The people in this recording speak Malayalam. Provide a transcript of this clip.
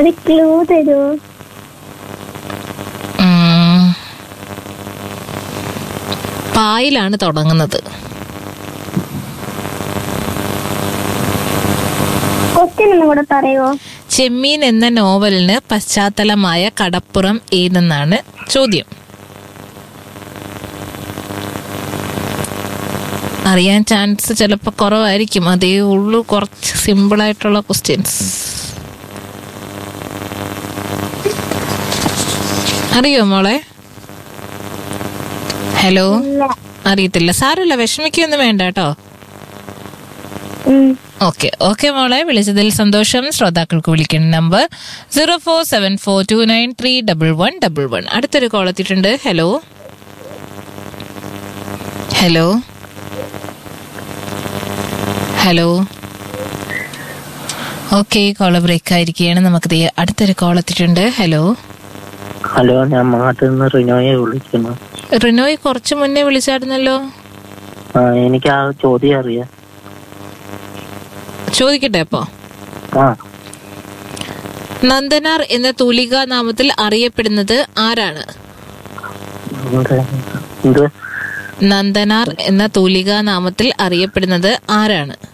ഒരു ക്ലൂ തരുമോ ഉം. പായിലാണ് തുടങ്ങുന്നത് ക്വസ്റ്റ്യൻ ഒന്നും കൂടെ പറയുമോ ചെമ്മീൻ എന്ന നോവലിന് പശ്ചാത്തലമായ കടപ്പുറം ഏതെന്നാണ് ചോദ്യം അറിയാൻ ചാൻസ് ചിലപ്പോൾ കുറവായിരിക്കും അതേ ഉള്ളൂ കുറച്ച് സിമ്പിൾ ആയിട്ടുള്ള ക്വസ്റ്റ്യൻസ് അറിയോ മോളെ ഹലോ ഇല്ല അറിയത്തില്ല സാരമില്ല വിഷമിക്കൊന്നും വേണ്ട കേട്ടോ ഉം. ഓക്കെ ഓക്കെ മോളെ വിളിച്ചതിൽ സന്തോഷം ശ്രോതാക്കൾക്ക് വിളിക്കുന്ന number zero four seven four two nine three double one double one അടുത്തൊരു കോൾ എത്തിയിട്ടുണ്ട് hello hello hello okay call break ആയിരിക്കുകയാണ് നമുക്ക് ദേ അടുത്തൊരു കോൾ എത്തിയിട്ടുണ്ട് ഹലോ ഹലോ ഞാൻ മാട്ടിൽ നിന്ന് റിനോയെ വിളിക്കുന്നു റിനോയ് കുറച്ച് മുന്നേ വിളിച്ചായിരുന്നല്ലോ ആ എനിക്ക് ആ ചോദ്യം അറിയാം ചോദിക്കട്ടെ അപ്പോ ആ നന്ദനാർ എന്ന തൂലികാ നാമത്തിൽ അറിയപ്പെടുന്നത് ആരാണ് എന്ത് എന്ത് നന്ദനാർ എന്ന തൂലികാ നാമത്തിൽ അറിയപ്പെടുന്നത് ആരാണ്